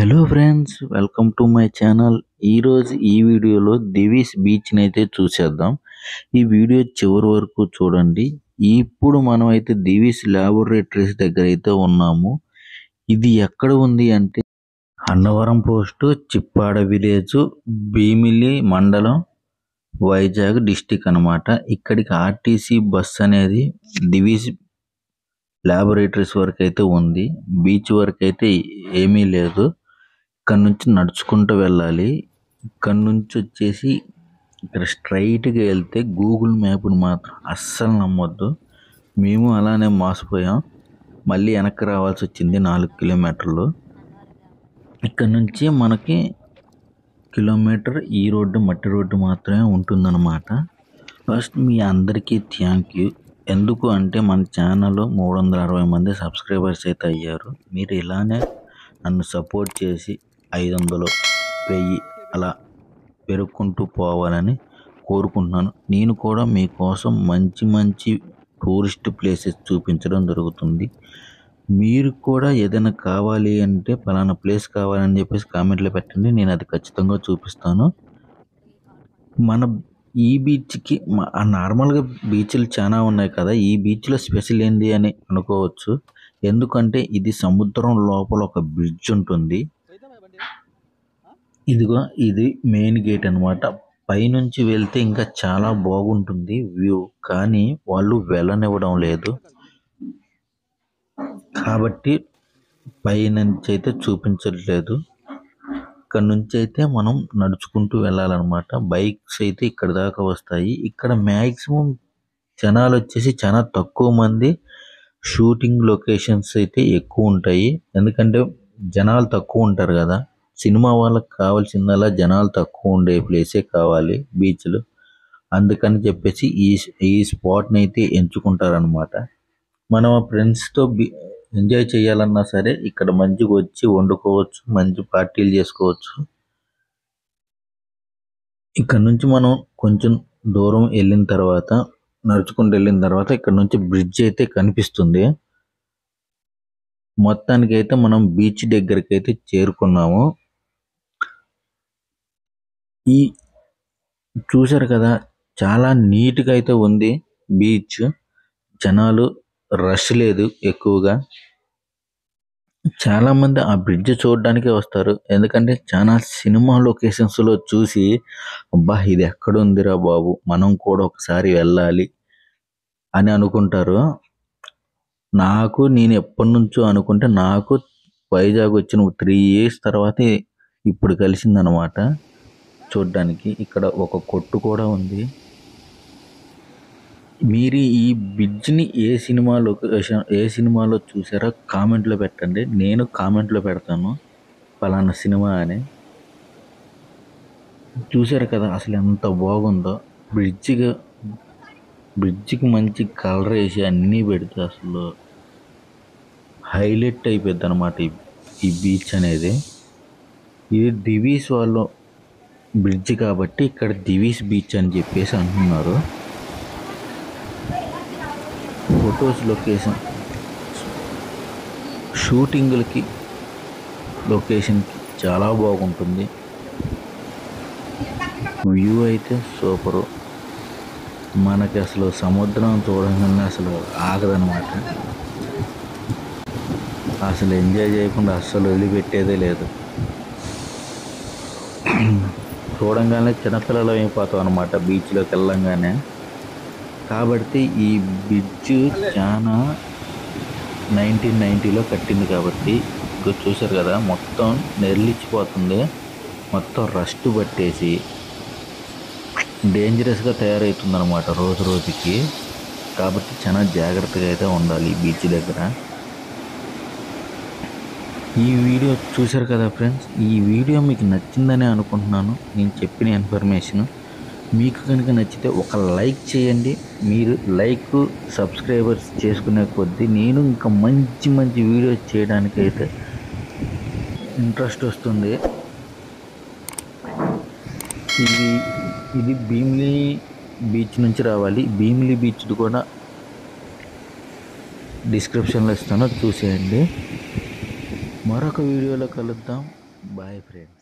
hello friends welcome to my channel ఈరోజు ఈ వీడియోలో దివీస్ బీచ్ని అయితే చూసేద్దాం ఈ వీడియో చివరి వరకు చూడండి ఇప్పుడు మనం అయితే దివీస్ ల్యాబొరేటరీస్ దగ్గర అయితే ఉన్నాము ఇది ఎక్కడ ఉంది అంటే అన్నవరం పోస్టు చిప్పాడ విలేజ్ భీమిలి మండలం వైజాగ్ డిస్టిక్ అన్నమాట ఇక్కడికి ఆర్టీసీ బస్ అనేది దివీస్ ల్యాబొరేటరీస్ వరకు అయితే ఉంది బీచ్ వరకు అయితే ఏమీ లేదు ఇక్కడ నుంచి నడుచుకుంటూ వెళ్ళాలి ఇక్కడ నుంచి వచ్చేసి ఇక్కడ స్ట్రైట్గా వెళ్తే గూగుల్ మ్యాప్ని మాత్రం అస్సలు నమ్మొద్దు మేము అలానే మోసపోయాం మళ్ళీ వెనక్కి రావాల్సి వచ్చింది నాలుగు కిలోమీటర్లు ఇక్కడ నుంచి మనకి కిలోమీటర్ ఈ రోడ్డు మట్టి రోడ్డు మాత్రమే ఉంటుందన్నమాట ఫస్ట్ మీ అందరికీ థ్యాంక్ యూ ఎందుకు అంటే మన ఛానల్ మూడు వందల అరవై మంది సబ్స్క్రైబర్స్ అయితే అయ్యారు మీరు ఇలానే నన్ను సపోర్ట్ చేసి ఐదు వందలు వెయ్యి అలా పెరుక్కుంటూ పోవాలని కోరుకుంటున్నాను నేను కూడా మీకోసం మంచి మంచి టూరిస్ట్ ప్లేసెస్ చూపించడం జరుగుతుంది మీరు కూడా ఏదైనా కావాలి అంటే పలానా ప్లేస్ కావాలని చెప్పేసి కామెంట్లో పెట్టండి నేను అది ఖచ్చితంగా చూపిస్తాను మన ఈ బీచ్కి నార్మల్గా బీచ్లు చాలా ఉన్నాయి కదా ఈ బీచ్లో స్పెషల్ ఏంది అని అనుకోవచ్చు ఎందుకంటే ఇది సముద్రం లోపల ఒక బ్రిడ్జ్ ఉంటుంది ఇదిగో ఇది మెయిన్ గేట్ అనమాట పైనుంచి వెళ్తే ఇంకా చాలా బాగుంటుంది వ్యూ కానీ వాళ్ళు వెళ్ళనివ్వడం లేదు కాబట్టి పైనుంచి అయితే చూపించట్లేదు ఇక్కడ నుంచి అయితే మనం నడుచుకుంటూ వెళ్ళాలన్నమాట బైక్స్ అయితే ఇక్కడ దాకా వస్తాయి ఇక్కడ మ్యాక్సిమం జనాలు వచ్చేసి చాలా తక్కువ మంది షూటింగ్ లొకేషన్స్ అయితే ఎక్కువ ఉంటాయి ఎందుకంటే జనాలు తక్కువ ఉంటారు కదా సినిమా వాళ్ళకి కావాల్సిందల్లా జనాలు తక్కువ ఉండే ప్లేసే కావాలి బీచ్లు అందుకని చెప్పేసి ఈ ఈ స్పాట్ని అయితే ఎంచుకుంటారనమాట మనం ఫ్రెండ్స్తో బీ ఎంజాయ్ చేయాలన్నా సరే ఇక్కడ మంచిగా వచ్చి వండుకోవచ్చు మంచి పార్టీలు చేసుకోవచ్చు ఇక్కడ నుంచి మనం కొంచెం దూరం వెళ్ళిన తర్వాత నడుచుకుంటూ వెళ్ళిన తర్వాత ఇక్కడ నుంచి బ్రిడ్జ్ అయితే కనిపిస్తుంది మొత్తానికి అయితే మనం బీచ్ దగ్గరికి అయితే చేరుకున్నాము ఈ చూసారు కదా చాలా నీట్గా అయితే ఉంది బీచ్ జనాలు రష్ లేదు ఎక్కువగా చాలా మంది ఆ బ్రిడ్జ్ చూడడానికే వస్తారు ఎందుకంటే చాలా సినిమా లొకేషన్స్ లో చూసి అబ్బా ఇది ఎక్కడ ఉందిరా బాబు మనం కూడా ఒకసారి వెళ్ళాలి అని అనుకుంటారు నాకు నేను ఎప్పటి నుంచో అనుకుంటే నాకు వైజాగ్ వచ్చిన త్రీ ఇయర్స్ తర్వాత ఇప్పుడు కలిసిందనమాట చూడ్డానికి ఇక్కడ ఒక కొట్టు కూడా ఉంది మీరు ఈ బ్రిడ్జ్ని ఏ సినిమా లొకేషన్ ఏ సినిమాలో చూసారో కామెంట్లో పెట్టండి నేను కామెంట్లో పెడతాను పలానా సినిమా అని చూసారు కదా అసలు ఎంత బాగుందో బ్రిడ్జికి బ్రిడ్జికి మంచి కలర్ వేసి అన్నీ పెడితే అసలు హైలైట్ అయిపోద్ది అనమాట ఈ బీచ్ అనేది ఇది దివీస్ వాళ్ళు బ్రిడ్జ్ కాబట్టి ఇక్కడ దివీస్ బీచ్ అని చెప్పేసి అంటున్నారు ఫొటోస్ లొకేషన్ షూటింగ్లకి లొకేషన్కి చాలా బాగుంటుంది వ్యూ అయితే సూపరు మనకి అసలు సముద్రం చూడగానే అసలు ఆగదనమాట అసలు ఎంజాయ్ చేయకుండా అస్సలు వదిలిపెట్టేదే లేదు చూడంగానే చిన్నపిల్లలు అయిపోతాం అనమాట బీచ్లోకి వెళ్ళంగానే కాబట్టి ఈ బ్రిడ్జ్ చాలా నైన్టీన్ నైంటీలో కట్టింది కాబట్టి ఇప్పుడు చూసారు కదా మొత్తం నెర్లిచ్చిపోతుంది మొత్తం రస్ట్ పట్టేసి డేంజరస్గా తయారవుతుంది అనమాట రోజు రోజుకి కాబట్టి చాలా జాగ్రత్తగా అయితే ఉండాలి ఈ బీచ్ దగ్గర ఈ వీడియో చూశారు కదా ఫ్రెండ్స్ ఈ వీడియో మీకు నచ్చిందని అనుకుంటున్నాను నేను చెప్పిన ఇన్ఫర్మేషన్ మీకు కనుక నచ్చితే ఒక లైక్ చేయండి మీరు లైక్ సబ్స్క్రైబర్స్ చేసుకునే కొద్దీ నేను ఇంకా మంచి మంచి వీడియోస్ చేయడానికి అయితే ఇంట్రెస్ట్ వస్తుంది ఇది ఇది భీమిలీ బీచ్ నుంచి రావాలి భీమిలీ బీచ్ కూడా డిస్క్రిప్షన్లో ఇస్తాను చూసేయండి మరొక వీడియోలో కలుద్దాం బాయ్ ఫ్రెండ్స్